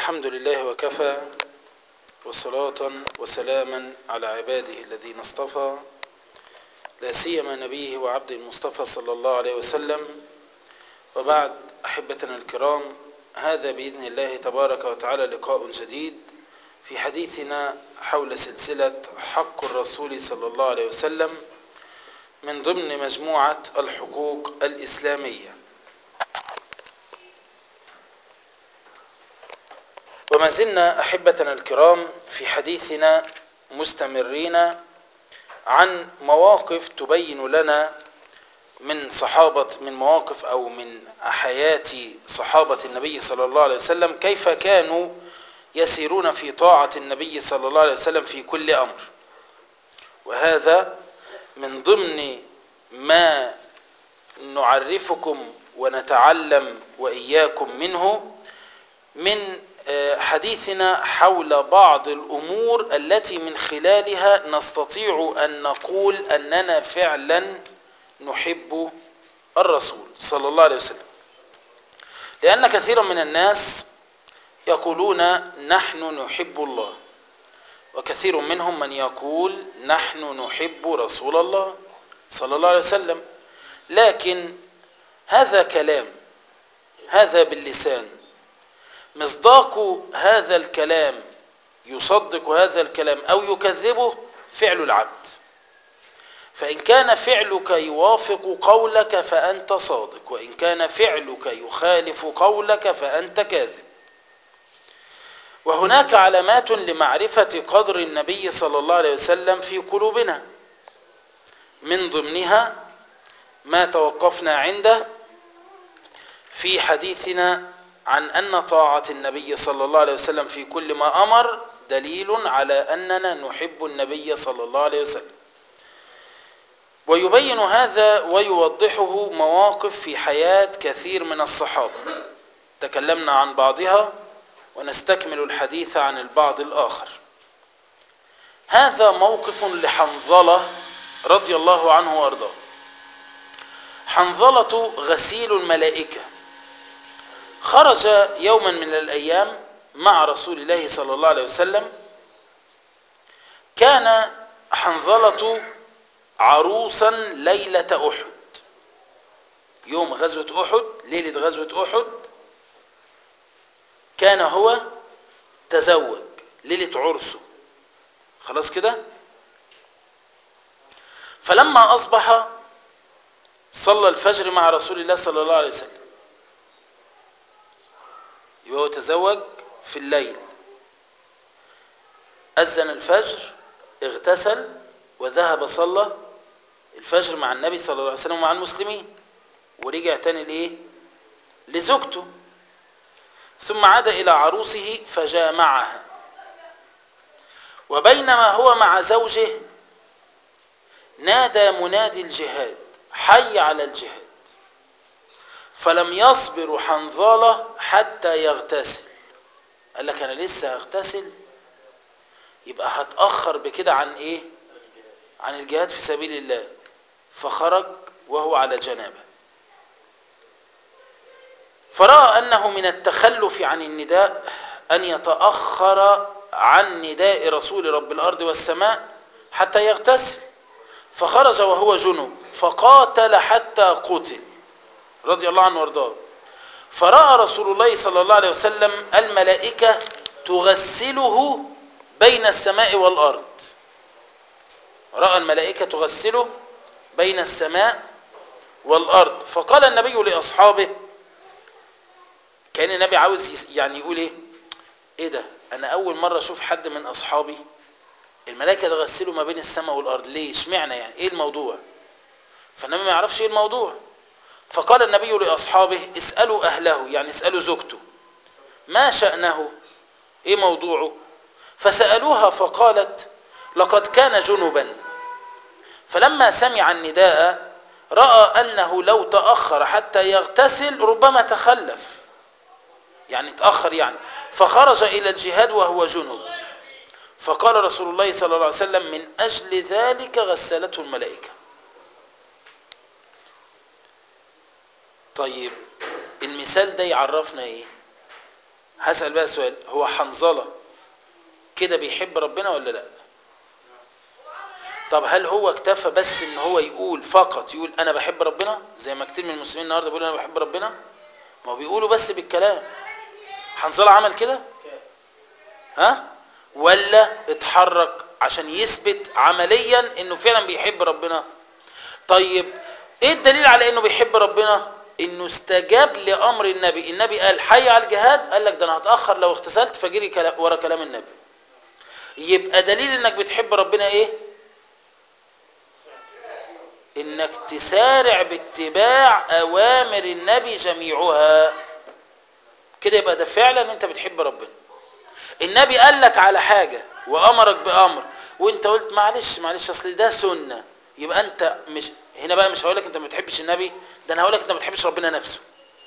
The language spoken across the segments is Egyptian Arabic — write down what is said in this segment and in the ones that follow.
الحمد لله وكفى وصلاة وسلاما على عباده الذين اصطفى لا سيما نبيه وعبد المصطفى صلى الله عليه وسلم وبعد أحبتنا الكرام هذا بإذن الله تبارك وتعالى لقاء جديد في حديثنا حول سلسلة حق الرسول صلى الله عليه وسلم من ضمن مجموعة الحقوق الإسلامية وما زلنا أحبتنا الكرام في حديثنا مستمرين عن مواقف تبين لنا من صحابة من مواقف أو من حياة صحابة النبي صلى الله عليه وسلم كيف كانوا يسيرون في طاعة النبي صلى الله عليه وسلم في كل أمر وهذا من ضمن ما نعرفكم ونتعلم وإياكم منه من حديثنا حول بعض الأمور التي من خلالها نستطيع أن نقول أننا فعلا نحب الرسول صلى الله عليه وسلم لأن كثيرا من الناس يقولون نحن نحب الله وكثير منهم من يقول نحن نحب رسول الله صلى الله عليه وسلم لكن هذا كلام هذا باللسان مصداق هذا الكلام يصدق هذا الكلام أو يكذبه فعل العبد فإن كان فعلك يوافق قولك فأنت صادق وإن كان فعلك يخالف قولك فأنت كاذب وهناك علامات لمعرفة قدر النبي صلى الله عليه وسلم في قلوبنا من ضمنها ما توقفنا عنده في حديثنا عن أن طاعة النبي صلى الله عليه وسلم في كل ما أمر دليل على أننا نحب النبي صلى الله عليه وسلم ويبين هذا ويوضحه مواقف في حياة كثير من الصحابة تكلمنا عن بعضها ونستكمل الحديث عن البعض الآخر هذا موقف لحنظلة رضي الله عنه وارضاه حنظلة غسيل الملائكة خرج يوما من الأيام مع رسول الله صلى الله عليه وسلم كان حنظلة عروسا ليلة أحد يوم غزوة أحد ليلة غزوة أحد كان هو تزوج ليلة عرسه خلاص كده فلما أصبح صلى الفجر مع رسول الله صلى الله عليه وسلم يبقى هو تزوج في الليل أذن الفجر اغتسل وذهب صلى الفجر مع النبي صلى الله عليه وسلم ومع المسلمين ورجع تاني لإيه لزوجته ثم عاد إلى عروسه فجامعها وبينما هو مع زوجه نادى منادي الجهاد حي على الجهاد فلم يصبر حنظلة حتى يغتسل قال لك أنا لسه هغتسل يبقى هتأخر بكده عن إيه عن الجهاد في سبيل الله فخرج وهو على جنابه فرأى أنه من التخلف عن النداء أن يتأخر عن نداء رسول رب الأرض والسماء حتى يغتسل فخرج وهو جنوب فقاتل حتى قتل رضي الله عنه وارضاه فرأى رسول الله صلى الله عليه وسلم الملائكة تغسله بين السماء والأرض رأى الملائكة تغسله بين السماء والأرض فقال النبي لأصحابه كان النبي عاوز يعني يقول ايه ايه ده انا اول مرة اشوف حد من اصحابي الملائكة تغسله ما بين السماء والارض ليه اشمعنى يعني ايه الموضوع فالنبي ما يعرفش ايه الموضوع فقال النبي لاصحابه اسالوا اهله يعني اسالوا زوجته ما شانه ايه موضوعه فسالوها فقالت لقد كان جنبا فلما سمع النداء راى انه لو تاخر حتى يغتسل ربما تخلف يعني تاخر يعني فخرج الى الجهاد وهو جنب فقال رسول الله صلى الله عليه وسلم من اجل ذلك غسلته الملائكه طيب المثال ده يعرفنا ايه هسأل بقى سؤال هو حنظلة كده بيحب ربنا ولا لا طب هل هو اكتفى بس ان هو يقول فقط يقول انا بحب ربنا زي ما كتير من المسلمين النهارده بيقولوا انا بحب ربنا ما هو بيقولوا بس بالكلام حنظلة عمل كده ها ولا اتحرك عشان يثبت عمليا انه فعلا بيحب ربنا طيب ايه الدليل على انه بيحب ربنا انه استجاب لامر النبي النبي قال حي على الجهاد قال لك ده انا هتاخر لو اغتسلت فجري كلا- ورا كلام النبي يبقى دليل انك بتحب ربنا ايه انك تسارع باتباع اوامر النبي جميعها كده يبقى ده فعلا انت بتحب ربنا النبي قال لك على حاجة وامرك بامر وانت قلت معلش معلش اصل ده سنة يبقى انت مش هنا بقى مش هقولك انت ما بتحبش النبي ده انا هقولك انت ما بتحبش ربنا نفسه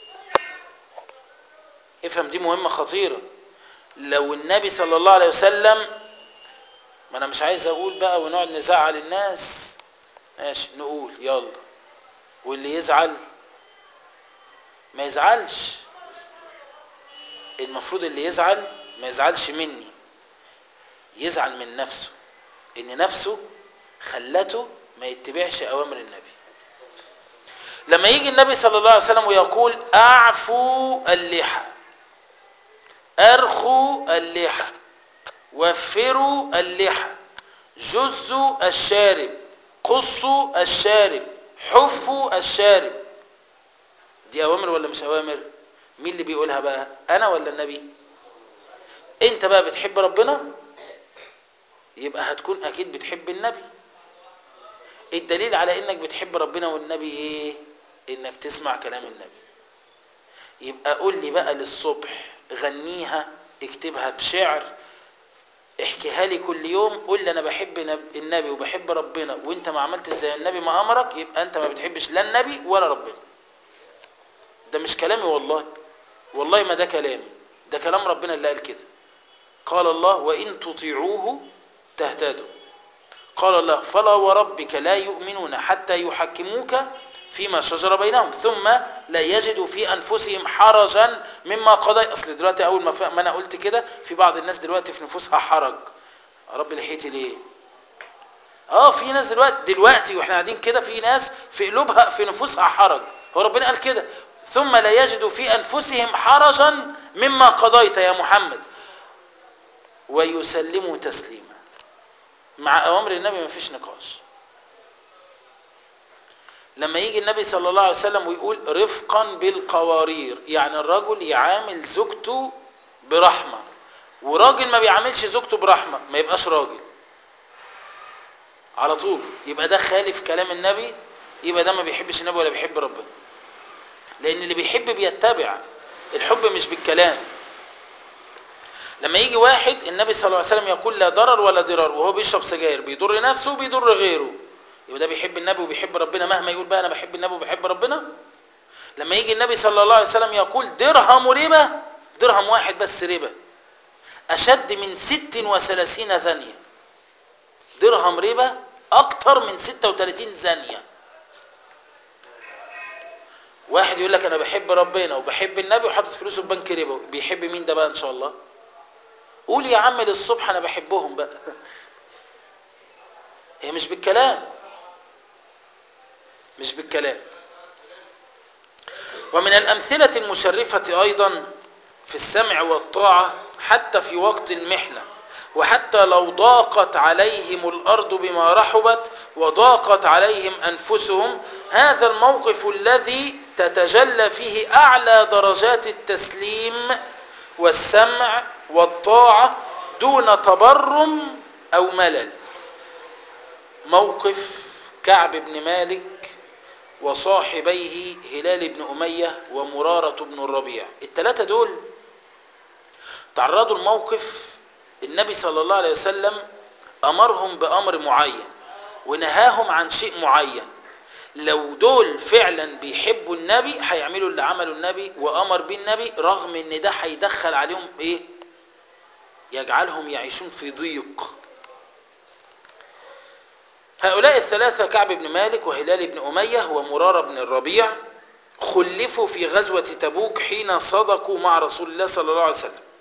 افهم دي مهمة خطيرة لو النبي صلى الله عليه وسلم ما انا مش عايز اقول بقى ونقعد نزعل الناس ماشي نقول يلا واللي يزعل ما يزعلش المفروض اللي يزعل ما يزعلش مني يزعل من نفسه ان نفسه خلته ما يتبعش اوامر النبي لما يجي النبي صلى الله عليه وسلم ويقول اعفوا اللحى ارخوا اللحى وفروا اللحى جزوا الشارب قصوا الشارب حفوا الشارب دي اوامر ولا مش اوامر مين اللي بيقولها بقى انا ولا النبي انت بقى بتحب ربنا يبقى هتكون اكيد بتحب النبي الدليل على انك بتحب ربنا والنبي ايه انك تسمع كلام النبي يبقى قول لي بقى للصبح غنيها اكتبها بشعر احكيها لي كل يوم قول لي انا بحب نب- النبي وبحب ربنا وانت ما عملتش زي النبي ما امرك يبقى انت ما بتحبش لا النبي ولا ربنا ده مش كلامي والله والله ما ده كلامي ده كلام ربنا اللي قال كده قال الله وإن تطيعوه تهتدوا قال الله فلا وربك لا يؤمنون حتى يحكموك فيما شجر بينهم ثم لا يجدوا في أنفسهم حرجا مما قضي أصل دلوقتي أول ما, ف... ما أنا قلت كده في بعض الناس دلوقتي في نفوسها حرج يا رب لحيتي ليه اه في ناس دلوقتي دلوقتي واحنا قاعدين كده في ناس في قلوبها في نفوسها حرج هو ربنا قال كده ثم لا يجدوا في انفسهم حرجا مما قضيت يا محمد ويسلموا تسليما مع اوامر النبي ما فيش نقاش لما يجي النبي صلى الله عليه وسلم ويقول رفقا بالقوارير يعني الرجل يعامل زوجته برحمه وراجل ما بيعاملش زوجته برحمه ما يبقاش راجل على طول يبقى ده خالف كلام النبي يبقى ده ما بيحبش النبي ولا بيحب ربنا لان اللي بيحب بيتبع الحب مش بالكلام لما يجي واحد النبي صلى الله عليه وسلم يقول لا ضرر ولا ضرار وهو بيشرب سجاير بيضر نفسه وبيضر غيره يبقى ده بيحب النبي وبيحب ربنا مهما يقول بقى انا بحب النبي وبحب ربنا لما يجي النبي صلى الله عليه وسلم يقول درهم ربا درهم واحد بس ربا اشد من ست وثلاثين ثانيه درهم ربا اكتر من 36 ثانيه واحد يقول لك انا بحب ربنا وبحب النبي وحاطط فلوسه في بنك ربا بيحب مين ده بقى ان شاء الله قول يا عم للصبح انا بحبهم بقى هي مش بالكلام مش بالكلام ومن الامثله المشرفه ايضا في السمع والطاعه حتى في وقت المحنه وحتى لو ضاقت عليهم الارض بما رحبت وضاقت عليهم انفسهم هذا الموقف الذي تتجلى فيه اعلى درجات التسليم والسمع والطاعه دون تبرم او ملل موقف كعب بن مالك وصاحبيه هلال بن اميه ومراره بن الربيع الثلاثه دول تعرضوا لموقف النبي صلى الله عليه وسلم امرهم بامر معين ونهاهم عن شيء معين لو دول فعلا بيحبوا النبي هيعملوا اللي عمله النبي وامر به النبي رغم ان ده هيدخل عليهم ايه يجعلهم يعيشون في ضيق هؤلاء الثلاثة كعب بن مالك وهلال بن أمية ومرارة بن الربيع خلفوا في غزوة تبوك حين صدقوا مع رسول الله صلى الله عليه وسلم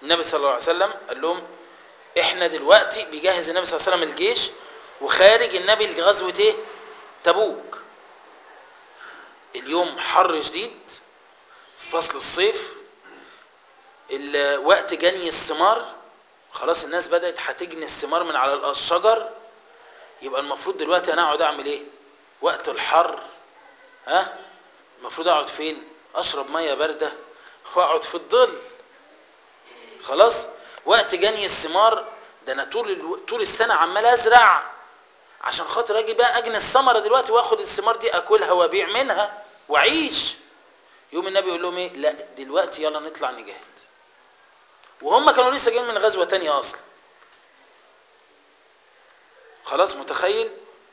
النبي صلى الله عليه وسلم قال لهم احنا دلوقتي بيجهز النبي صلى الله عليه وسلم الجيش وخارج النبي لغزوه ايه تبوك اليوم حر شديد في فصل الصيف ال- وقت جني الثمار خلاص الناس بدأت هتجني الثمار من على الشجر يبقى المفروض دلوقتي انا اقعد اعمل ايه وقت الحر ها المفروض اقعد فين اشرب ميه بارده واقعد في الظل خلاص وقت جني الثمار ده انا طول الو... طول السنه عمال ازرع عشان خاطر اجي بقى اجني الثمره دلوقتي واخد الثمار دي اكلها وابيع منها واعيش يوم النبي يقول لهم ايه لا دلوقتي يلا نطلع نجاهد وهم كانوا لسه جايين من غزوه تانية اصلا خلاص متخيل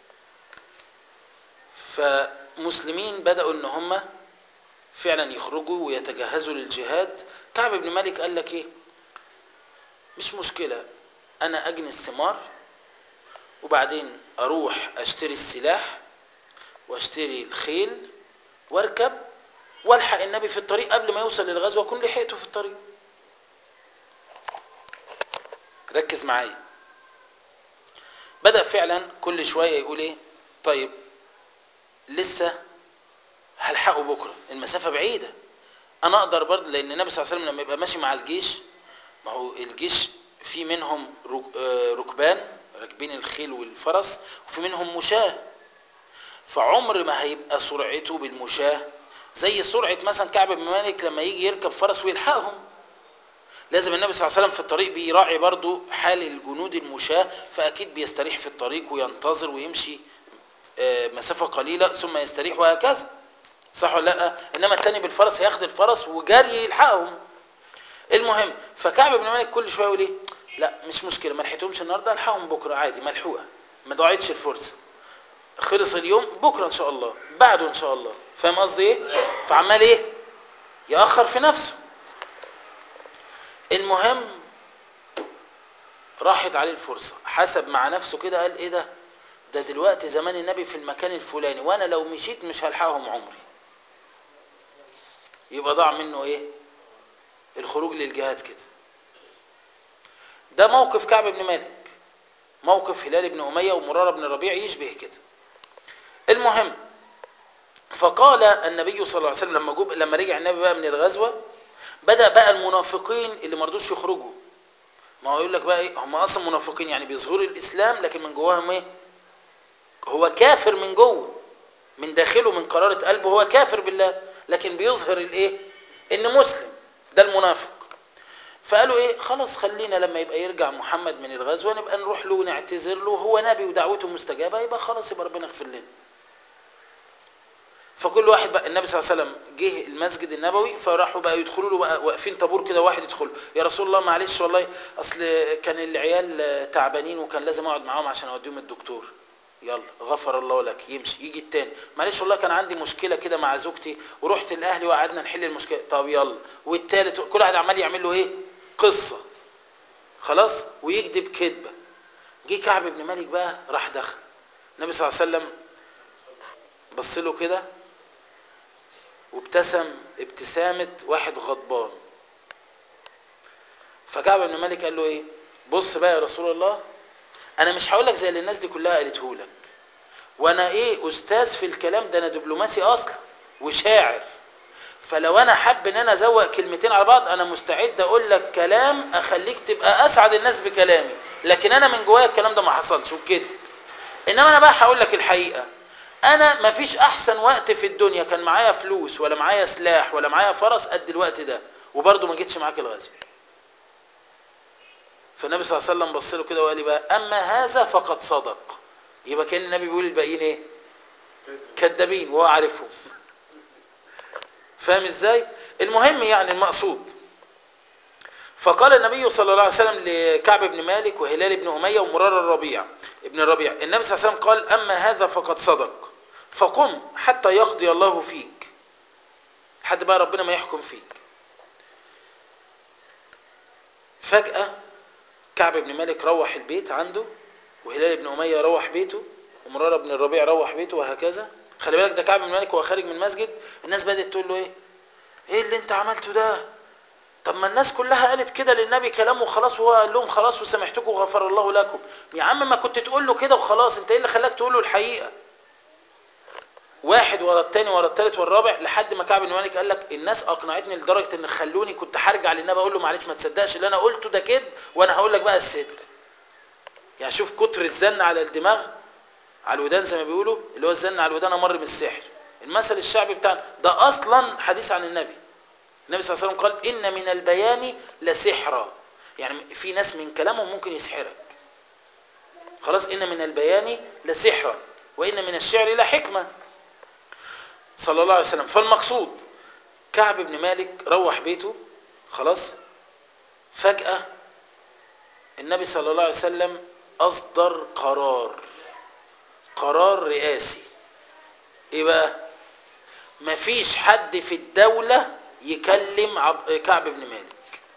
فمسلمين بدأوا ان هم فعلا يخرجوا ويتجهزوا للجهاد كعب بن مالك قال لك ايه مش مشكلة انا اجني الثمار وبعدين اروح اشتري السلاح واشتري الخيل واركب والحق النبي في الطريق قبل ما يوصل للغزوة اكون لحقته في الطريق ركز معايا بدأ فعلا كل شوية يقول ايه طيب لسه هلحقه بكرة المسافة بعيدة انا اقدر برضه لان النبي صلى الله عليه وسلم لما يبقى ماشي مع الجيش ما هو الجيش في منهم رك- آه، ركبان راكبين الخيل والفرس وفي منهم مشاة فعمر ما هيبقى سرعته بالمشاة زي سرعة مثلا كعب بن مالك لما يجي يركب فرس ويلحقهم لازم النبي صلى الله عليه وسلم في الطريق بيراعي برضو حال الجنود المشاة فأكيد بيستريح في الطريق وينتظر ويمشي آه، مسافة قليلة ثم يستريح وهكذا صح ولا لا انما التاني بالفرس هياخد الفرس وجري يلحقهم المهم فكعب بن مالك كل شويه يقول ايه لا مش مشكله ما لحقتهمش النهارده الحقهم بكره عادي ملحوقه ما ضاعتش الفرصه خلص اليوم بكره ان شاء الله بعده ان شاء الله فاهم قصدي ايه فعمال ايه ياخر في نفسه المهم راحت عليه الفرصه حسب مع نفسه كده قال ايه ده ده دلوقتي زمان النبي في المكان الفلاني وانا لو مشيت مش هلحقهم عمري يبقى ضاع منه ايه الخروج للجهاد كده ده موقف كعب بن مالك موقف هلال بن أمية ومرارة بن ربيع يشبه كده المهم فقال النبي صلى الله عليه وسلم لما جوب لما رجع النبي بقى من الغزوة بدأ بقى المنافقين اللي ما رضوش يخرجوا ما هو يقول لك بقى ايه هم اصلا منافقين يعني بيظهروا الاسلام لكن من جواهم ايه هو كافر من جوه من داخله من قرارة قلبه هو كافر بالله لكن بيظهر الايه ان مسلم ده المنافق فقالوا ايه خلاص خلينا لما يبقى يرجع محمد من الغزوه نبقى نروح له ونعتذر له هو نبي ودعوته مستجابه يبقى خلاص يبقى ربنا يغفر لنا فكل واحد بقى النبي صلى الله عليه وسلم جه المسجد النبوي فراحوا بقى يدخلوا له بقى واقفين طابور كده واحد يدخل يا رسول الله معلش والله اصل كان العيال تعبانين وكان لازم اقعد معاهم عشان اوديهم الدكتور يلا غفر الله لك يمشي يجي التاني معلش والله كان عندي مشكله كده مع زوجتي ورحت لاهلي وقعدنا نحل المشكله طب يلا والتالت كل واحد عمال يعمل له ايه قصه خلاص ويكذب كذبه جه كعب بن مالك بقى راح دخل النبي صلى الله عليه وسلم بص له كده وابتسم ابتسامه واحد غضبان فكعب بن مالك قال له ايه بص بقى يا رسول الله انا مش هقول لك زي اللي الناس دي كلها قالته لك وانا ايه استاذ في الكلام ده انا دبلوماسي اصلا وشاعر فلو انا حب ان انا ازوق كلمتين على بعض انا مستعد اقول لك كلام اخليك تبقى اسعد الناس بكلامي لكن انا من جوايا الكلام ده ما حصلش وكده انما انا بقى هقول لك الحقيقه انا مفيش احسن وقت في الدنيا كان معايا فلوس ولا معايا سلاح ولا معايا فرس قد الوقت ده وبرضه ما جيتش معاك الغزو فالنبي صلى الله عليه وسلم بص له كده وقال لي بقى اما هذا فقد صدق يبقى كان النبي بيقول الباقيين ايه كذابين وهو عارفهم فاهم ازاي المهم يعني المقصود فقال النبي صلى الله عليه وسلم لكعب بن مالك وهلال بن أمية ومرار الربيع ابن الربيع النبي صلى الله عليه وسلم قال أما هذا فقد صدق فقم حتى يقضي الله فيك حد بقى ربنا ما يحكم فيك فجأة كعب بن مالك روح البيت عنده وهلال بن أمية روح بيته ومرارة بن الربيع روح بيته وهكذا خلي بالك ده كعب بن مالك وهو خارج من المسجد الناس بدأت تقول له ايه ايه اللي انت عملته ده طب ما الناس كلها قالت كده للنبي كلام وخلاص وهو قال لهم خلاص وسامحتكم وغفر الله لكم يا عم ما كنت تقول له كده وخلاص انت ايه اللي خلاك تقول له الحقيقه واحد ورا التاني ورا التالت والرابع لحد ما كعب بن مالك قال لك الناس اقنعتني لدرجه ان خلوني كنت هرجع للنبي اقول له معلش ما تصدقش اللي انا قلته ده كده وانا هقول لك بقى الصدق يعني شوف كتر الزن على الدماغ على الودان زي ما بيقولوا اللي هو الزن على الودان امر من السحر المثل الشعبي بتاعنا ده اصلا حديث عن النبي النبي صلى الله عليه وسلم قال ان من البيان لسحرا يعني في ناس من كلامهم ممكن يسحرك خلاص ان من البيان لسحرا وان من الشعر لحكمه صلى الله عليه وسلم فالمقصود كعب بن مالك روح بيته خلاص فجأة النبي صلى الله عليه وسلم أصدر قرار قرار رئاسي ايه بقى مفيش حد في الدولة يكلم عب... كعب بن مالك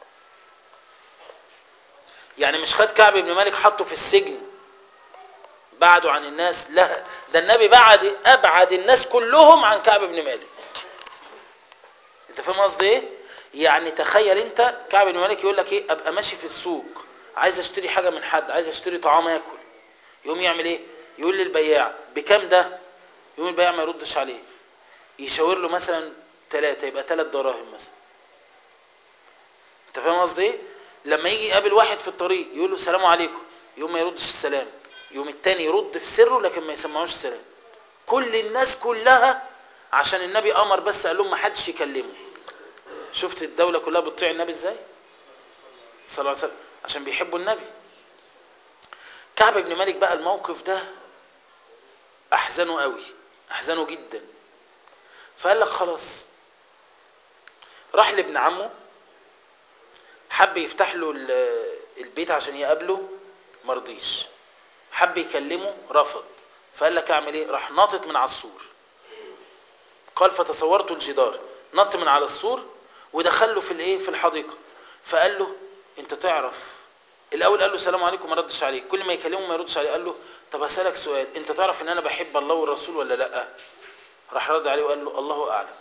يعني مش خد كعب بن مالك حطه في السجن بعده عن الناس لا ده النبي بعد ابعد الناس كلهم عن كعب بن مالك انت فاهم قصدي ايه يعني تخيل انت كعب بن مالك يقول لك ايه ابقى ماشي في السوق عايز اشتري حاجه من حد عايز اشتري طعام اكل يقوم يعمل ايه يقول للبياع بكام ده يقوم البياع ما يردش عليه يشاور له مثلا ثلاثة يبقى ثلاث دراهم مثلا انت فاهم قصدي ايه لما يجي يقابل واحد في الطريق يقول له السلام عليكم يقوم ما يردش السلام يقوم التاني يرد في سره لكن ما يسمعوش السلام كل الناس كلها عشان النبي امر بس قال لهم ما حدش يكلمه شفت الدوله كلها بتطيع النبي ازاي صلى الله عليه وسلم عشان بيحبوا النبي كعب بن مالك بقى الموقف ده احزنه قوي احزنه جدا فقال لك خلاص راح لابن عمه حب يفتح له البيت عشان يقابله مرضيش حب يكلمه رفض فقال لك اعمل ايه راح ناطط من على السور قال فتصورت الجدار نط من على السور ودخله في الايه في الحديقه فقال له انت تعرف الاول قال له السلام عليكم ما ردش عليه كل ما يكلمه ما يردش عليه قال له طب هسالك سؤال انت تعرف ان انا بحب الله والرسول ولا لا راح رد عليه وقال له الله اعلم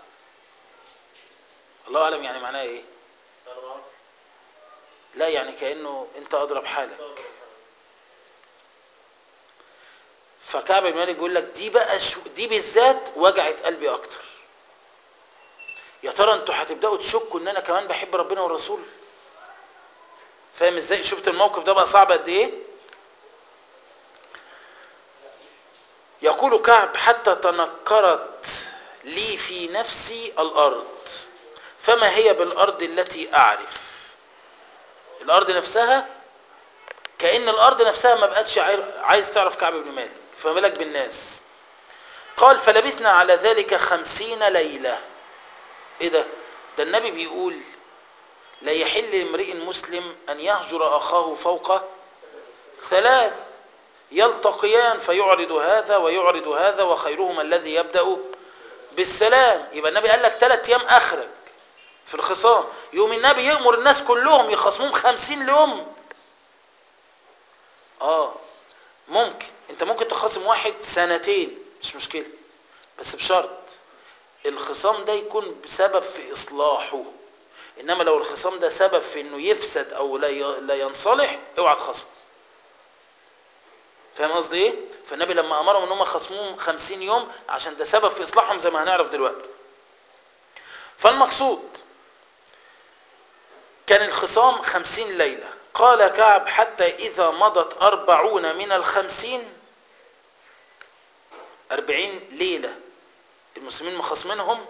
الله اعلم يعني معناه ايه لا يعني كانه انت اضرب حالك فكعب بن مالك بيقول لك دي بقى شو دي بالذات وجعت قلبي اكتر يا ترى انتوا هتبداوا تشكوا ان انا كمان بحب ربنا والرسول فاهم ازاي شفت الموقف ده بقى صعب قد ايه يقول كعب حتى تنكرت لي في نفسي الارض فما هي بالارض التي اعرف الارض نفسها كأن الارض نفسها ما بقتش عايز تعرف كعب بن مالك فما بالك بالناس قال فلبثنا على ذلك خمسين ليلة ايه ده ده النبي بيقول لا يحل امرئ مسلم ان يهجر اخاه فوق ثلاث يلتقيان فيعرض هذا ويعرض هذا وخيرهما الذي يبدأ بالسلام يبقى النبي قال لك ثلاث ايام اخرج في الخصام يوم النبي يأمر الناس كلهم يخصمون خمسين يوم اه ممكن انت ممكن تخاصم واحد سنتين مش مشكلة بس بشرط الخصام ده يكون بسبب في اصلاحه انما لو الخصام ده سبب في انه يفسد او لا لا ينصلح اوعى تخصمه فاهم قصدي ايه فالنبي لما امرهم ان هم خصموهم 50 يوم عشان ده سبب في اصلاحهم زي ما هنعرف دلوقتي فالمقصود كان الخصام خمسين ليلة قال كعب حتى إذا مضت أربعون من الخمسين أربعين ليلة المسلمين مخصمينهم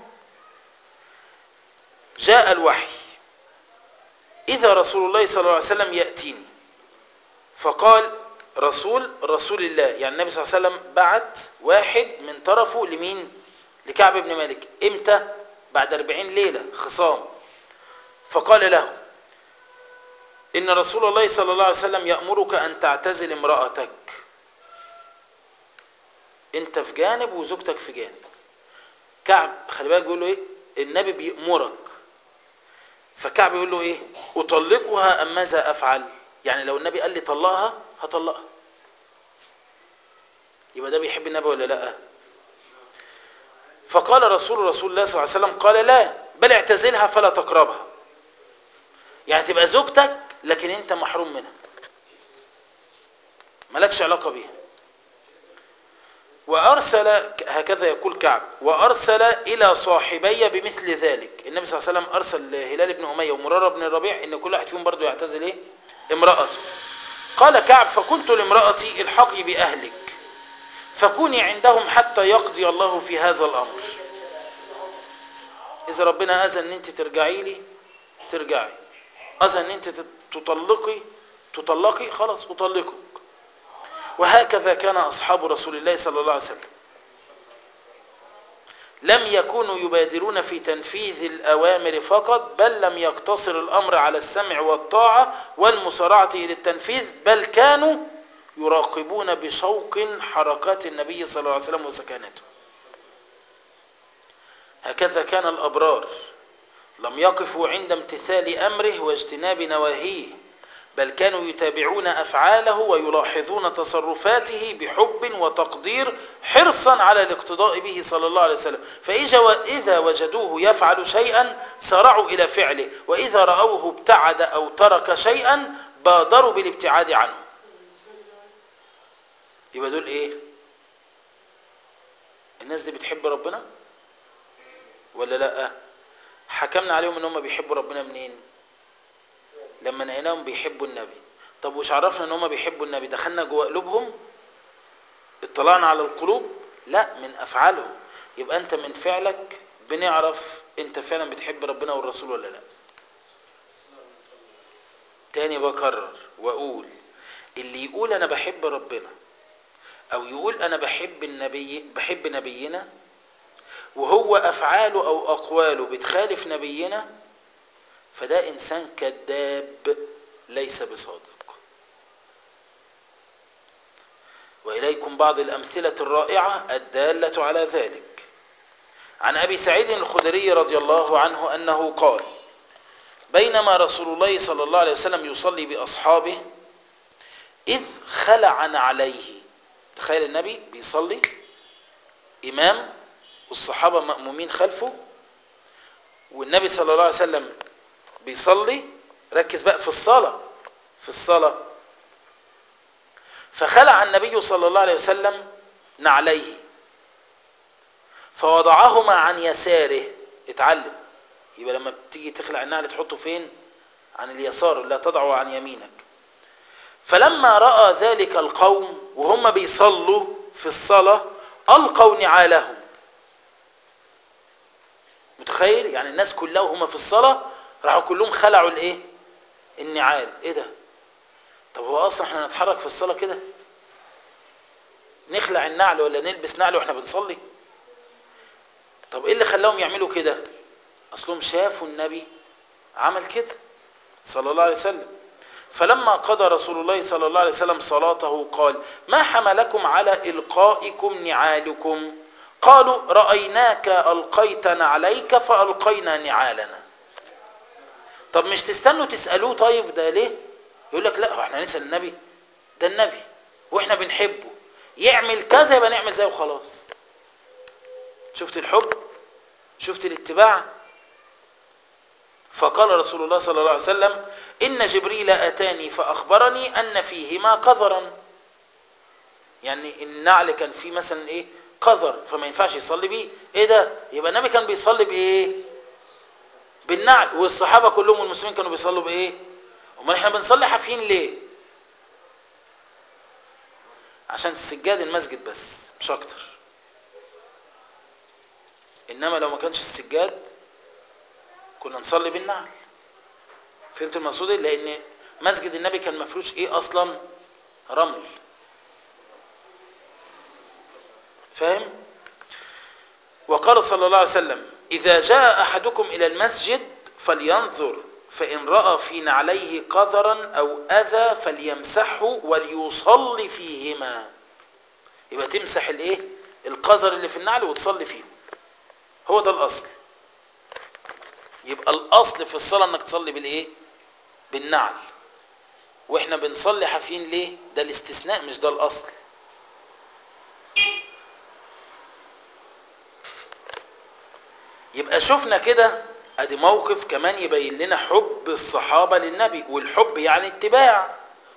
جاء الوحي إذا رسول الله صلى الله عليه وسلم يأتيني فقال رسول رسول الله يعني النبي صلى الله عليه وسلم بعت واحد من طرفه لمين لكعب بن مالك امتى بعد أربعين ليلة خصام فقال له إن رسول الله صلى الله عليه وسلم يأمرك أن تعتزل امرأتك أنت في جانب وزوجتك في جانب كعب خلي بالك بيقول له إيه النبي بيأمرك فكعب يقول له إيه أطلقها أم ماذا أفعل يعني لو النبي قال لي طلقها هطلقها يبقى ده بيحب النبي ولا لا فقال رسول رسول الله صلى الله عليه وسلم قال لا بل اعتزلها فلا تقربها يعني تبقى زوجتك لكن انت محروم منها مالكش علاقة بيها وأرسل هكذا يقول كعب وأرسل إلى صاحبي بمثل ذلك النبي صلى الله عليه وسلم أرسل هلال بن أمية ومرارة بن الربيع إن كل واحد فيهم برضه يعتزل إيه امرأته قال كعب فقلت لامرأتي الحقي بأهلك فكوني عندهم حتى يقضي الله في هذا الأمر إذا ربنا أذن أن أنت ترجعي لي ترجعي أذن أن أنت تطلقي تطلقي خلاص أطلقك وهكذا كان أصحاب رسول الله صلى الله عليه وسلم لم يكونوا يبادرون في تنفيذ الأوامر فقط بل لم يقتصر الأمر على السمع والطاعة والمسارعة إلى التنفيذ بل كانوا يراقبون بشوق حركات النبي صلى الله عليه وسلم وسكناته هكذا كان الأبرار لم يقفوا عند امتثال أمره واجتناب نواهيه بل كانوا يتابعون أفعاله ويلاحظون تصرفاته بحب وتقدير حرصا على الاقتداء به صلى الله عليه وسلم فإذا وجدوه يفعل شيئا سارعوا إلى فعله وإذا رأوه ابتعد أو ترك شيئا بادروا بالابتعاد عنه يبقى دول ايه الناس دي بتحب ربنا ولا لا حكمنا عليهم ان هم بيحبوا ربنا منين لما لقيناهم بيحبوا النبي طب وش عرفنا ان هم بيحبوا النبي دخلنا جوه قلوبهم اطلعنا على القلوب لا من افعالهم يبقى انت من فعلك بنعرف انت فعلا بتحب ربنا والرسول ولا لا تاني بكرر واقول اللي يقول انا بحب ربنا او يقول انا بحب النبي بحب نبينا وهو افعاله او اقواله بتخالف نبينا فده انسان كذاب ليس بصادق واليكم بعض الامثله الرائعه الداله على ذلك عن ابي سعيد الخدري رضي الله عنه انه قال بينما رسول الله صلى الله عليه وسلم يصلي باصحابه اذ خلع عليه تخيل النبي بيصلي امام والصحابه مامومين خلفه والنبي صلى الله عليه وسلم بيصلي ركز بقى في الصلاه في الصلاه فخلع النبي صلى الله عليه وسلم نعليه فوضعهما عن يساره اتعلم يبقى لما بتيجي تخلع النعل تحطه فين عن اليسار لا تضعه عن يمينك فلما راى ذلك القوم وهم بيصلوا في الصلاه القوا نعالهم متخيل يعني الناس كلها وهم في الصلاه راحوا كلهم خلعوا الايه النعال ايه ده طب هو اصلا احنا نتحرك في الصلاه كده نخلع النعل ولا نلبس نعل واحنا بنصلي طب ايه اللي خلاهم يعملوا كده اصلهم شافوا النبي عمل كده صلى الله عليه وسلم فلما قضى رسول الله صلى الله عليه وسلم صلاته قال ما حملكم على القائكم نعالكم قالوا رايناك القيت نعليك فالقينا نعالنا طب مش تستنوا تسالوه طيب ده ليه يقول لك لا هو احنا نسال النبي ده النبي واحنا بنحبه يعمل كذا يبقى نعمل زيه وخلاص شفت الحب شفت الاتباع فقال رسول الله صلى الله عليه وسلم إن جبريل أتاني فأخبرني أن فيهما قذرا يعني النعل كان فيه مثلا إيه قذر فما ينفعش يصلي بيه إيه ده يبقى النبي كان بيصلي بإيه بالنعل والصحابة كلهم والمسلمين كانوا بيصلوا بإيه امال احنا بنصلي حافيين ليه عشان السجاد المسجد بس مش اكتر انما لو ما كانش السجاد كنا نصلي بالنعل فهمت المقصود لان مسجد النبي كان مفروش ايه اصلا رمل فاهم وقال صلى الله عليه وسلم اذا جاء احدكم الى المسجد فلينظر فإن رأى في نعليه قذرا أو أذى فليمسحه وليصلي فيهما يبقى تمسح الايه القذر اللي في النعل وتصلي فيه هو ده الأصل يبقى الأصل في الصلاة انك تصلي بالايه بالنعل واحنا بنصلي حافين ليه ده الاستثناء مش ده الأصل يبقى شفنا كده ادي موقف كمان يبين لنا حب الصحابة للنبي والحب يعني اتباع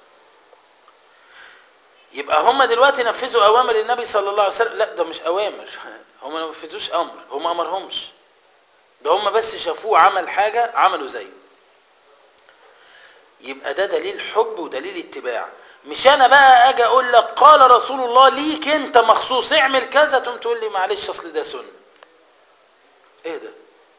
يبقى هم دلوقتي نفذوا اوامر النبي صلى الله عليه وسلم لا ده مش اوامر هم ما نفذوش امر هم امرهمش ده هم بس شافوه عمل حاجة عملوا زيه يبقى ده دليل حب ودليل اتباع مش انا بقى اجي اقول لك قال رسول الله ليك انت مخصوص اعمل كذا تقوم تقول لي معلش اصل ده سنه ايه ده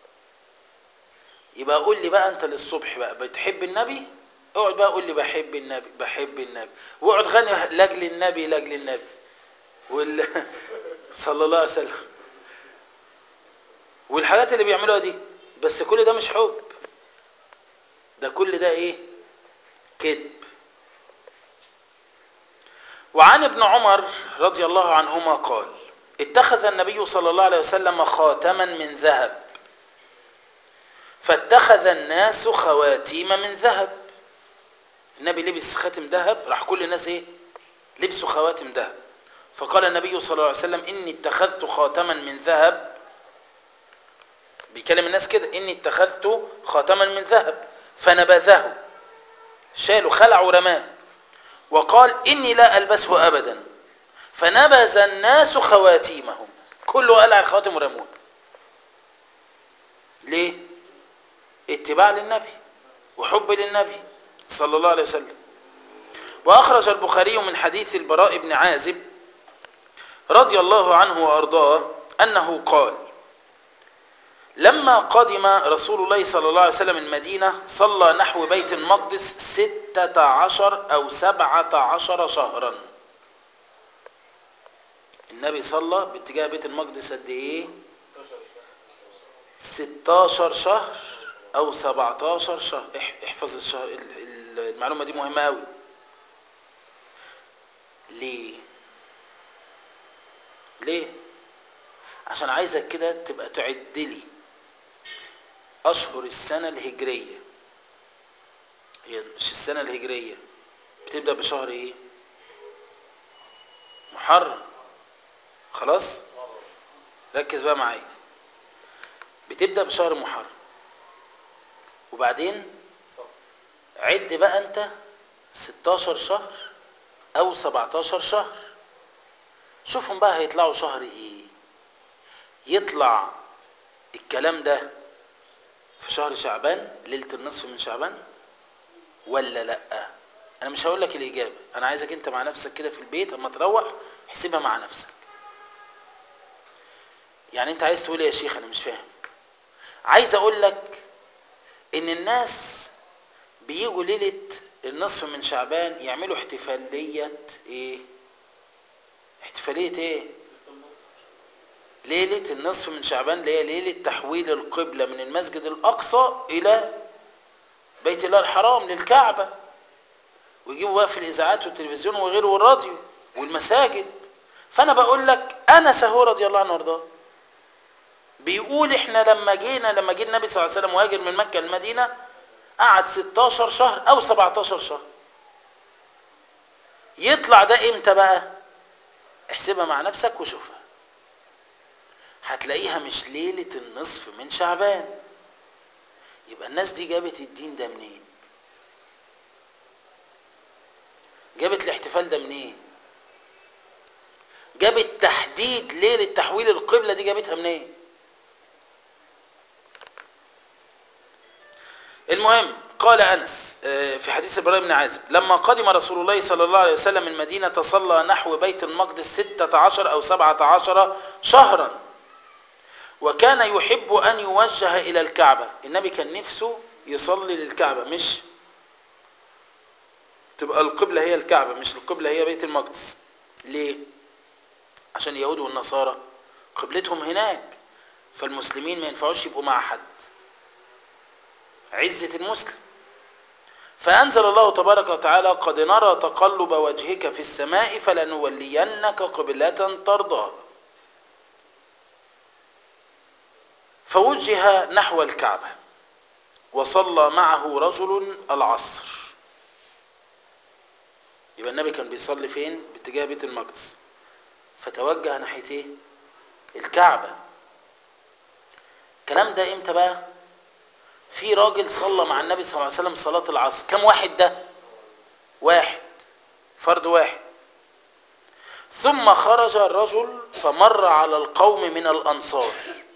يبقى قول لي بقى انت للصبح بقى بتحب النبي اقعد بقى قول لي بحب النبي بحب النبي واقعد غني لاجل النبي لاجل النبي وال... صلى الله عليه وسلم والحاجات اللي بيعملوها دي بس كل ده مش حب ده كل ده ايه كذب وعن ابن عمر رضي الله عنهما قال اتخذ النبي صلى الله عليه وسلم خاتما من ذهب فاتخذ الناس خواتيم من ذهب النبي لبس خاتم ذهب راح كل الناس ايه لبسوا خواتم ذهب فقال النبي صلى الله عليه وسلم اني اتخذت خاتما من ذهب بيكلم الناس كده اني اتخذت خاتما من ذهب فنبذه شالوا خلعوا رماه وقال اني لا البسه ابدا فنبذ الناس خواتيمهم كله قلع الخواتم ورموه ليه اتباع للنبي وحب للنبي صلى الله عليه وسلم واخرج البخاري من حديث البراء بن عازب رضي الله عنه وارضاه انه قال لما قدم رسول الله صلى الله عليه وسلم المدينة صلى نحو بيت المقدس ستة عشر أو سبعة عشر شهرا النبي صلى باتجاه بيت المقدس قد ايه 16 شهر او 17 شهر احفظ الشهر المعلومة دي مهمة قوي ليه ليه عشان عايزك كده تبقى تعد لي اشهر السنة الهجرية هي مش السنة الهجرية بتبدأ بشهر ايه محرم خلاص ركز بقى معايا بتبدأ بشهر محرم وبعدين عد بقى انت 16 شهر او 17 شهر شوفهم بقى هيطلعوا شهر ايه يطلع الكلام ده في شهر شعبان ليلة النصف من شعبان ولا لا انا مش هقول لك الاجابة انا عايزك انت مع نفسك كده في البيت اما تروح احسبها مع نفسك يعني انت عايز تقول ايه يا شيخ انا مش فاهم عايز اقول لك ان الناس بيجوا ليلة النصف من شعبان يعملوا احتفالية ايه احتفالية ايه ليلة النصف من شعبان اللي هي ليلة تحويل القبلة من المسجد الأقصى إلى بيت الله الحرام للكعبة ويجيبوا بقى في الإذاعات والتلفزيون وغيره والراديو والمساجد فأنا بقول لك أنس هو رضي الله عنه وارضاه بيقول احنا لما جينا لما جه النبي صلى الله عليه وسلم وهاجر من مكة المدينة قعد 16 شهر أو 17 شهر يطلع ده امتى بقى احسبها مع نفسك وشوفها هتلاقيها مش ليلة النصف من شعبان يبقى الناس دي جابت الدين ده منين جابت الاحتفال ده منين جابت تحديد ليلة تحويل القبلة دي جابتها منين المهم قال أنس في حديث إبراهيم بن عازب لما قدم رسول الله صلى الله عليه وسلم المدينة صلى نحو بيت المقدس ستة عشر أو سبعة عشر شهرا وكان يحب أن يوجه إلى الكعبة النبي كان نفسه يصلي للكعبة مش تبقى القبلة هي الكعبة مش القبلة هي بيت المقدس ليه عشان اليهود والنصارى قبلتهم هناك فالمسلمين ما ينفعوش يبقوا مع حد عزة المسلم فأنزل الله تبارك وتعالى قد نرى تقلب وجهك في السماء فلنولينك قبلة ترضاها فوجه نحو الكعبة وصلى معه رجل العصر يبقى النبي كان بيصلي فين باتجاه بيت المقدس فتوجه ناحية ايه الكعبة الكلام ده امتى بقى في راجل صلى مع النبي صلى الله عليه وسلم صلاة العصر كم واحد ده واحد فرد واحد ثم خرج الرجل فمر على القوم من الأنصار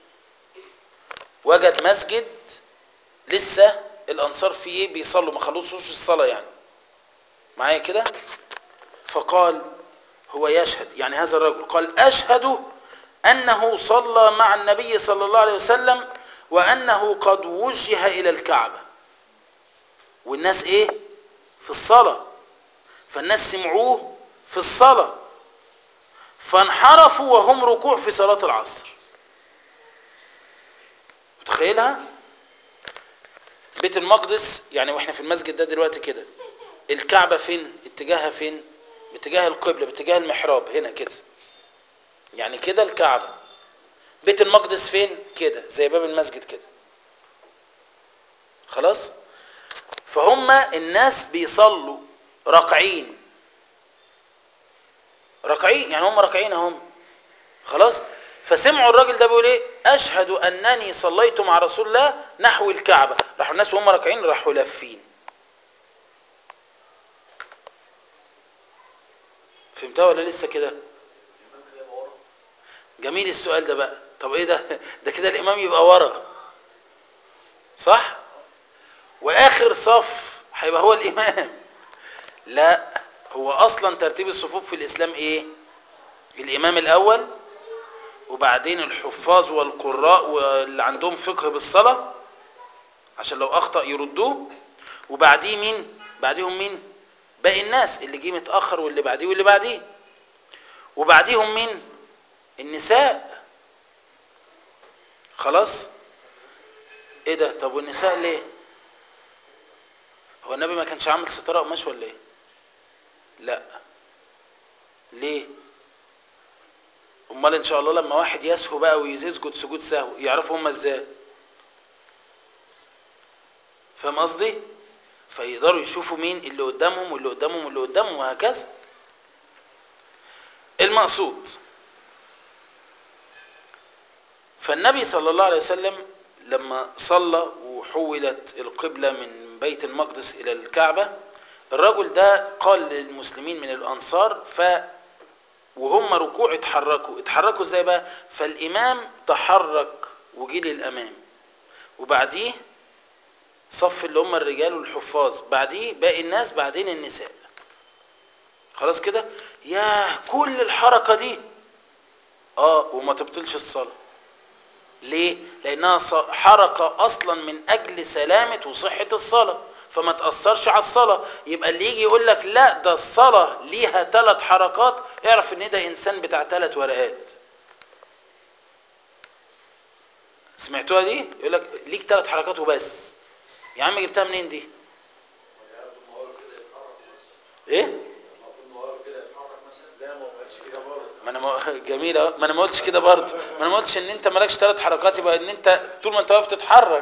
وجد مسجد لسه الأنصار فيه بيصلوا ما خلصوش الصلاة يعني معايا كده فقال هو يشهد يعني هذا الرجل قال أشهد أنه صلى مع النبي صلى الله عليه وسلم وأنه قد وجه إلى الكعبة والناس إيه في الصلاة فالناس سمعوه في الصلاة فانحرفوا وهم ركوع في صلاة العصر متخيلها بيت المقدس يعني واحنا في المسجد ده دلوقتي كده الكعبة فين اتجاهها فين باتجاه القبلة باتجاه المحراب هنا كده يعني كده الكعبة بيت المقدس فين كده زي باب المسجد كده خلاص فهم الناس بيصلوا راكعين راكعين يعني هم راكعين هم خلاص فسمعوا الراجل ده بيقول ايه اشهد انني صليت مع رسول الله نحو الكعبه راحوا الناس وهم راكعين راحوا لافين فهمتها ولا لسه كده جميل السؤال ده بقى طب ايه ده ده كده الامام يبقى ورا صح واخر صف هيبقى هو الامام لا هو اصلا ترتيب الصفوف في الاسلام ايه الامام الاول وبعدين الحفاظ والقراء واللي عندهم فقه بالصلاة عشان لو اخطأ يردوه وبعديه مين بعديهم مين باقي الناس اللي جه متأخر واللي بعديه واللي بعديه وبعديهم مين النساء خلاص ايه ده طب والنساء ليه هو النبي ما كانش عامل ستاره قماش ولا ايه لا ليه امال ان شاء الله لما واحد يسهو بقى ويسجد سجود سهو يعرفوا هم ازاي فاهم قصدي فيقدروا يشوفوا مين اللي قدامهم واللي قدامهم واللي قدامهم وهكذا المقصود فالنبي صلى الله عليه وسلم لما صلى وحولت القبلة من بيت المقدس إلى الكعبة الرجل ده قال للمسلمين من الأنصار ف وهم ركوع اتحركوا اتحركوا ازاي بقى فالإمام تحرك وجي للأمام وبعديه صف اللي هم الرجال والحفاظ بعديه باقي الناس بعدين النساء خلاص كده يا كل الحركة دي اه وما تبطلش الصلاة ليه لانها حركة اصلا من اجل سلامة وصحة الصلاة فما تأثرش على الصلاة يبقى اللي يجي يقول لك لا ده الصلاة ليها ثلاث حركات اعرف ان ده انسان بتاع ثلاث ورقات سمعتوها دي يقول لك ليك ثلاث حركات وبس يا عم جبتها منين دي ايه ما انا ما جميله ما انا ما قلتش كده برضه ما انا ما قلتش ان انت مالكش ثلاث حركات يبقى ان انت طول ما انت واقف تتحرك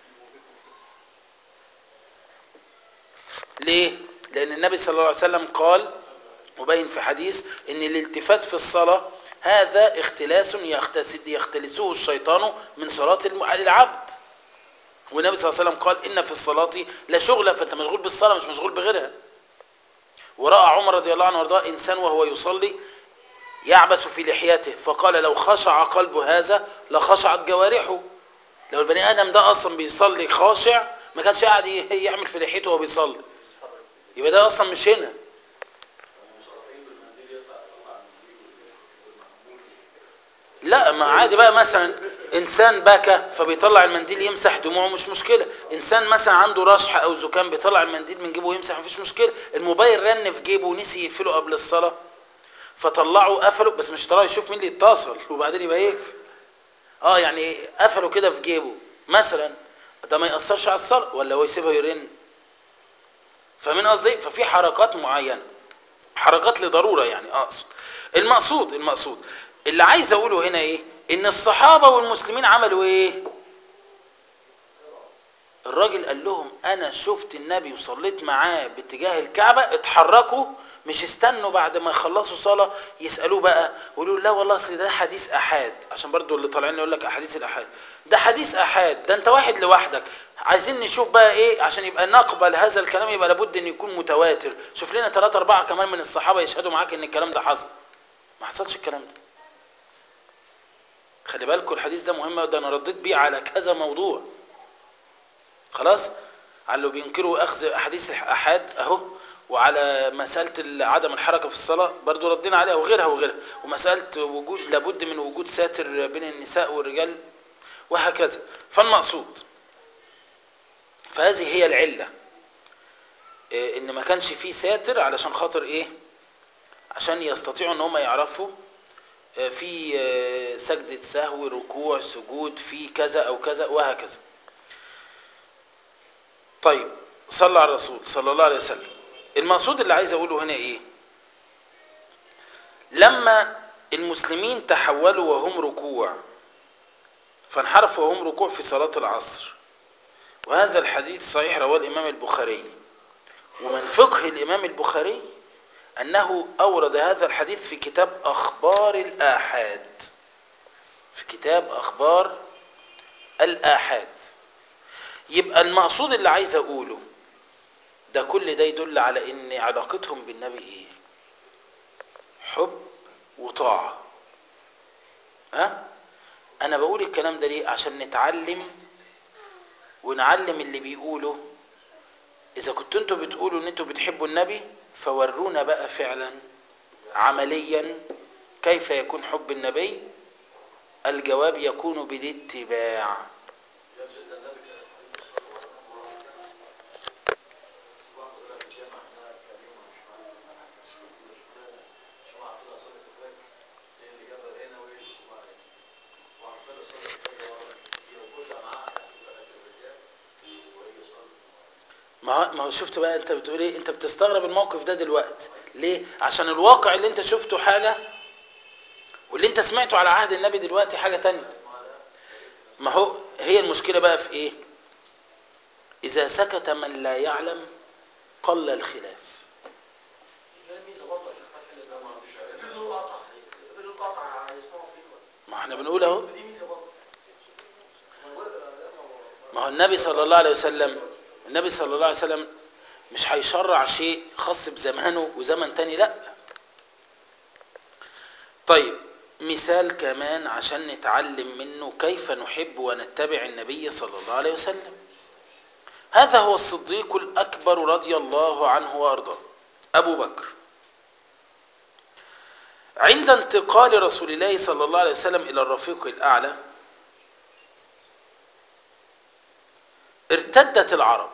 ليه لان النبي صلى الله عليه وسلم قال وبين في حديث ان الالتفات في الصلاه هذا اختلاس يختلسه الشيطان من صلاه العبد والنبي صلى الله عليه وسلم قال ان في الصلاه لشغله فانت مشغول بالصلاه مش مشغول بغيرها وراى عمر رضي الله عنه وارضاه انسان وهو يصلي يعبس في لحيته فقال لو خشع قلب هذا لخشعت جوارحه لو البني ادم ده اصلا بيصلي خاشع ما كانش قاعد يعمل في لحيته وهو بيصلي يبقى ده اصلا مش هنا لا ما عادي بقى مثلا انسان بكى فبيطلع المنديل يمسح دموعه مش مشكله انسان مثلا عنده رشح او زكام بيطلع المنديل من جيبه ويمسح مفيش مشكله الموبايل رن في جيبه ونسي يقفله قبل الصلاه فطلعوا قفلوا بس مش طلعوا يشوف مين اللي اتصل وبعدين يبقى يقفل اه يعني قفلوا كده في جيبه مثلا ده ما ياثرش على الصلاه ولا هو يسيبها يرن فاهمين قصدي ففي حركات معينه حركات لضروره يعني اقصد المقصود المقصود اللي عايز اقوله هنا ايه ان الصحابه والمسلمين عملوا ايه الراجل قال لهم انا شفت النبي وصليت معاه باتجاه الكعبة اتحركوا مش استنوا بعد ما يخلصوا صلاة يسألوه بقى ويقولوا لا والله اصل ده حديث احاد عشان برضو اللي طالعين يقول لك احاديث الاحاد ده حديث احاد ده انت واحد لوحدك عايزين نشوف بقى ايه عشان يبقى نقبل هذا الكلام يبقى لابد ان يكون متواتر شوف لنا ثلاثة اربعة كمان من الصحابة يشهدوا معاك ان الكلام ده حصل ما حصلش الكلام ده خلي بالكم الحديث ده مهم ده انا رديت بيه على كذا موضوع خلاص على اللي بينكروا اخذ احاديث الاحاد اهو وعلى مساله عدم الحركه في الصلاه برضو ردينا عليها وغيرها وغيرها ومساله وجود لابد من وجود ساتر بين النساء والرجال وهكذا فالمقصود فهذه هي العله إيه ان ما كانش فيه ساتر علشان خاطر ايه عشان يستطيعوا ان هم يعرفوا في سجدة سهو ركوع سجود في كذا او كذا وهكذا طيب صلى على الرسول صلى الله عليه وسلم المقصود اللي عايز اقوله هنا ايه لما المسلمين تحولوا وهم ركوع فانحرفوا وهم ركوع في صلاة العصر وهذا الحديث صحيح رواه الامام البخاري ومن فقه الامام البخاري أنه أورد هذا الحديث في كتاب أخبار الآحاد في كتاب أخبار الآحاد يبقى المقصود اللي عايز أقوله ده كل ده يدل على أن علاقتهم بالنبي إيه حب وطاعة ها أنا بقول الكلام ده ليه عشان نتعلم ونعلم اللي بيقوله إذا كنتوا انتوا بتقولوا ان انتوا بتحبوا النبي فورونا بقى فعلا عمليا كيف يكون حب النبي الجواب يكون بالاتباع ما ما هو شفت بقى انت بتقول ايه انت بتستغرب الموقف ده دلوقتي ليه عشان الواقع اللي انت شفته حاجة واللي انت سمعته على عهد النبي دلوقتي حاجة تانية ما هو هي المشكلة بقى في ايه اذا سكت من لا يعلم قل الخلاف ما احنا بنقول اهو ما هو النبي صلى الله عليه وسلم النبي صلى الله عليه وسلم مش هيشرع شيء خاص بزمانه وزمن تاني لا طيب مثال كمان عشان نتعلم منه كيف نحب ونتبع النبي صلى الله عليه وسلم هذا هو الصديق الأكبر رضي الله عنه وأرضاه أبو بكر عند انتقال رسول الله صلى الله عليه وسلم إلى الرفيق الأعلى ارتدت العرب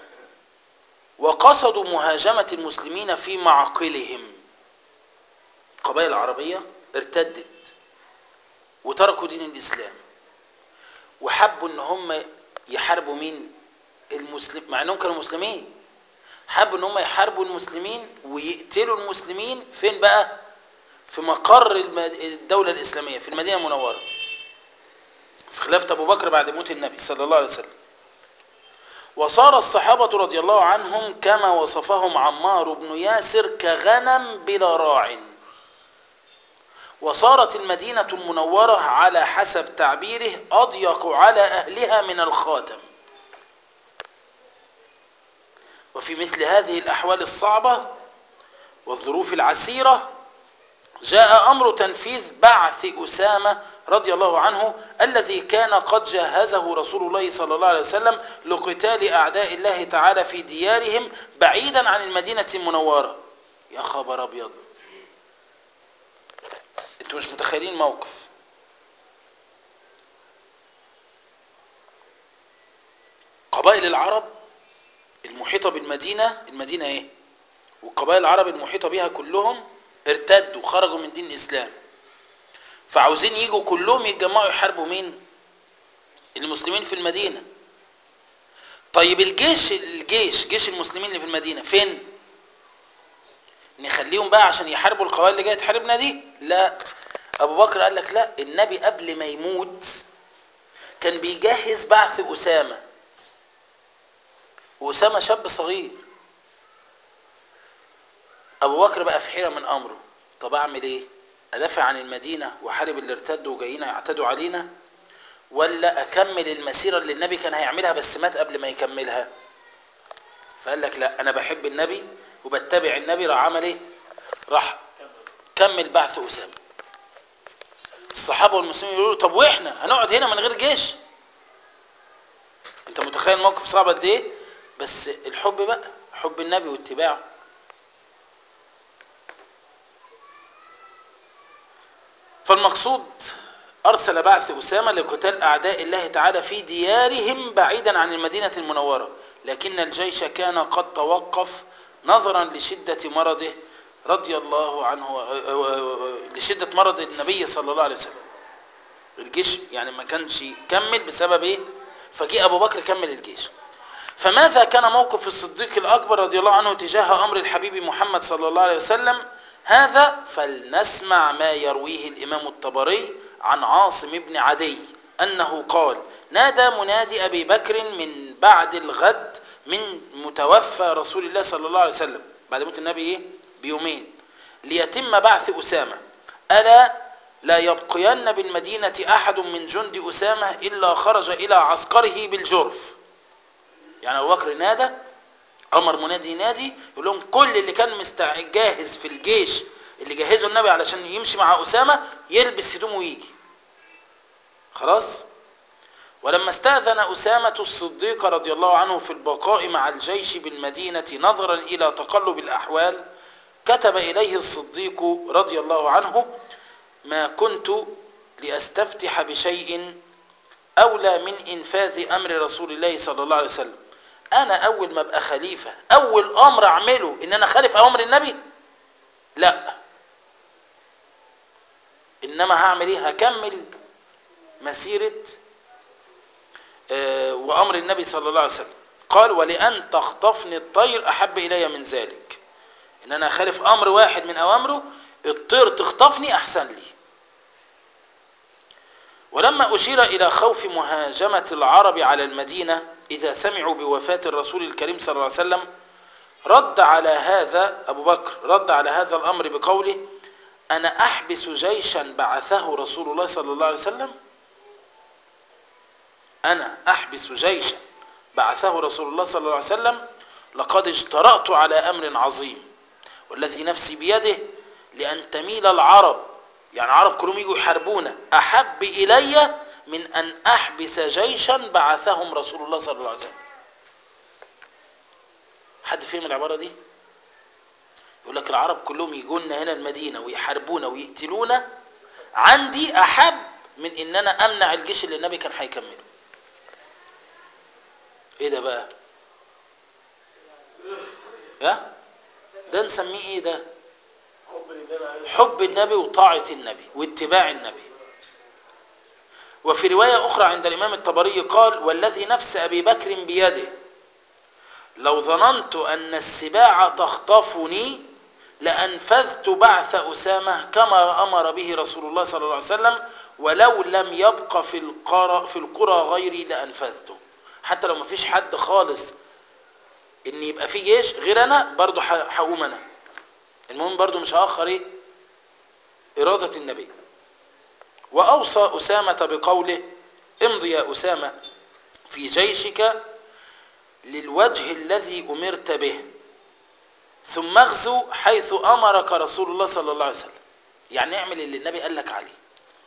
وقصدوا مهاجمة المسلمين في معقلهم القبائل العربية ارتدت وتركوا دين الإسلام وحبوا ان هم يحاربوا مين المسلم مع انهم كانوا مسلمين حبوا ان هم يحاربوا المسلمين ويقتلوا المسلمين فين بقى في مقر الدولة الإسلامية في المدينة المنورة في خلافة أبو بكر بعد موت النبي صلى الله عليه وسلم وصار الصحابة رضي الله عنهم كما وصفهم عمار بن ياسر كغنم بلا راع وصارت المدينة المنورة على حسب تعبيره أضيق على أهلها من الخاتم وفي مثل هذه الأحوال الصعبة والظروف العسيرة جاء أمر تنفيذ بعث أسامة رضي الله عنه الذي كان قد جهزه رسول الله صلى الله عليه وسلم لقتال أعداء الله تعالى في ديارهم بعيدا عن المدينة المنورة يا خبر أبيض انتوا مش متخيلين موقف قبائل العرب المحيطة بالمدينة المدينة ايه والقبائل العرب المحيطة بها كلهم ارتدوا خرجوا من دين الإسلام فعاوزين يجوا كلهم يتجمعوا يحاربوا مين المسلمين في المدينة طيب الجيش الجيش جيش المسلمين اللي في المدينة فين نخليهم بقى عشان يحاربوا القبائل اللي جايه تحاربنا دي لا ابو بكر قال لك لا النبي قبل ما يموت كان بيجهز بعث اسامه وأسامة شاب صغير أبو بكر بقى في حيرة من أمره طب أعمل إيه أدافع عن المدينة وحارب اللي ارتدوا وجايين يعتدوا علينا ولا أكمل المسيرة اللي النبي كان هيعملها بس مات قبل ما يكملها فقال لك لا أنا بحب النبي وبتبع النبي راح عمل إيه راح كمل بعث أسامة الصحابة والمسلمين يقولوا طب وإحنا هنقعد هنا من غير جيش أنت متخيل موقف صعب قد إيه بس الحب بقى حب النبي واتباعه فالمقصود أرسل بعث أسامة لقتال أعداء الله تعالى في ديارهم بعيدا عن المدينة المنورة لكن الجيش كان قد توقف نظرا لشدة مرضه رضي الله عنه لشدة مرض النبي صلى الله عليه وسلم الجيش يعني ما كانش كمل بسبب ايه فجاء ابو بكر كمل الجيش فماذا كان موقف الصديق الاكبر رضي الله عنه تجاه امر الحبيب محمد صلى الله عليه وسلم هذا فلنسمع ما يرويه الامام الطبري عن عاصم بن عدي انه قال نادى منادي ابي بكر من بعد الغد من متوفى رسول الله صلى الله عليه وسلم بعد موت النبي ايه بيومين ليتم بعث اسامه الا لا يبقين بالمدينه احد من جند اسامه الا خرج الى عسكره بالجرف يعني ابو بكر نادى امر منادي ينادي يقول لهم كل اللي كان مستعد جاهز في الجيش اللي جهزه النبي علشان يمشي مع اسامه يلبس هدومه ويجي خلاص ولما استاذن اسامه الصديق رضي الله عنه في البقاء مع الجيش بالمدينه نظرا الى تقلب الاحوال كتب اليه الصديق رضي الله عنه ما كنت لاستفتح بشيء اولى من انفاذ امر رسول الله صلى الله عليه وسلم انا اول ما ابقى خليفه اول امر اعمله ان انا خالف امر النبي لا انما هعمل ايه هكمل مسيره آه وامر النبي صلى الله عليه وسلم قال ولان تخطفني الطير احب الي من ذلك ان انا اخالف امر واحد من اوامره الطير تخطفني احسن لي ولما اشير الى خوف مهاجمه العرب على المدينه إذا سمعوا بوفاة الرسول الكريم صلى الله عليه وسلم رد على هذا أبو بكر رد على هذا الأمر بقوله أنا أحبس جيشا بعثه رسول الله صلى الله عليه وسلم أنا أحبس جيشا بعثه رسول الله صلى الله عليه وسلم لقد اجترأت على أمر عظيم والذي نفسي بيده لأن تميل العرب يعني العرب كلهم يجوا يحاربونا أحب إلي من أن أحبس جيشا بعثهم رسول الله صلى الله عليه وسلم حد فهم العبارة دي يقول لك العرب كلهم يجونا هنا المدينة ويحاربونا ويقتلونا عندي أحب من إن أنا أمنع الجيش اللي النبي كان هيكمله إيه ده بقى يا ده نسميه إيه ده حب النبي وطاعة النبي واتباع النبي وفي رواية أخرى عند الإمام الطبري قال والذي نفس أبي بكر بيده لو ظننت أن السباع تخطفني لأنفذت بعث أسامة كما أمر به رسول الله صلى الله عليه وسلم ولو لم يبق في القرى, في القرى غيري لأنفذته حتى لو ما فيش حد خالص ان يبقى في جيش غير انا برضه هقوم انا المهم برضه مش هاخر ايه اراده النبي وأوصى أسامة بقوله امضي يا أسامة في جيشك للوجه الذي أمرت به ثم اغزو حيث أمرك رسول الله صلى الله عليه وسلم يعني اعمل اللي النبي قال لك عليه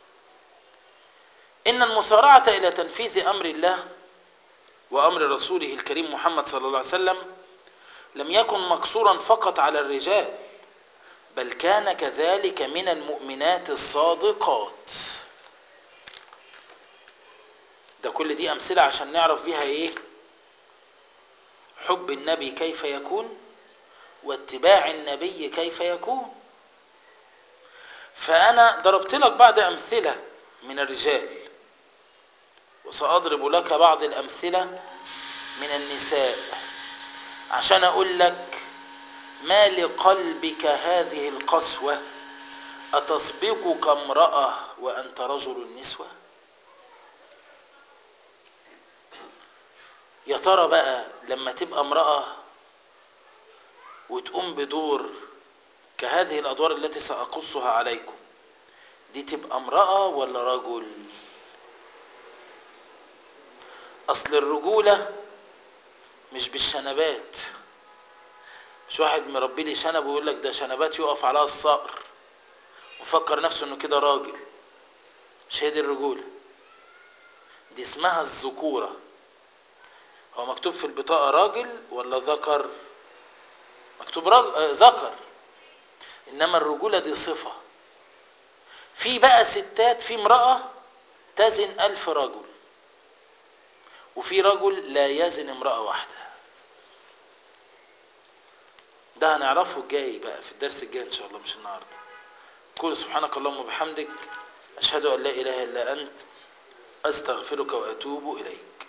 إن المسارعة إلى تنفيذ أمر الله وأمر رسوله الكريم محمد صلى الله عليه وسلم لم يكن مقصورا فقط على الرجال بل كان كذلك من المؤمنات الصادقات ده كل دي أمثلة عشان نعرف بيها إيه حب النبي كيف يكون واتباع النبي كيف يكون فأنا ضربت لك بعض أمثلة من الرجال وسأضرب لك بعض الأمثلة من النساء عشان أقول لك ما لقلبك هذه القسوة أتسبقك امرأة وأنت رجل النسوة يا ترى بقى لما تبقى امرأة وتقوم بدور كهذه الأدوار التي سأقصها عليكم دي تبقى امرأة ولا رجل أصل الرجولة مش بالشنبات مش واحد مربي لي شنب ويقول لك ده شنبات يقف عليها الصقر وفكر نفسه انه كده راجل مش هي دي الرجولة دي اسمها الذكورة هو مكتوب في البطاقة راجل ولا ذكر مكتوب راجل آه ذكر انما الرجولة دي صفة في بقى ستات في امرأة تزن ألف رجل وفي رجل لا يزن امرأة واحدة ده هنعرفه الجاي بقى في الدرس الجاي ان شاء الله مش النهارده قول سبحانك اللهم وبحمدك اشهد ان لا اله الا انت استغفرك واتوب اليك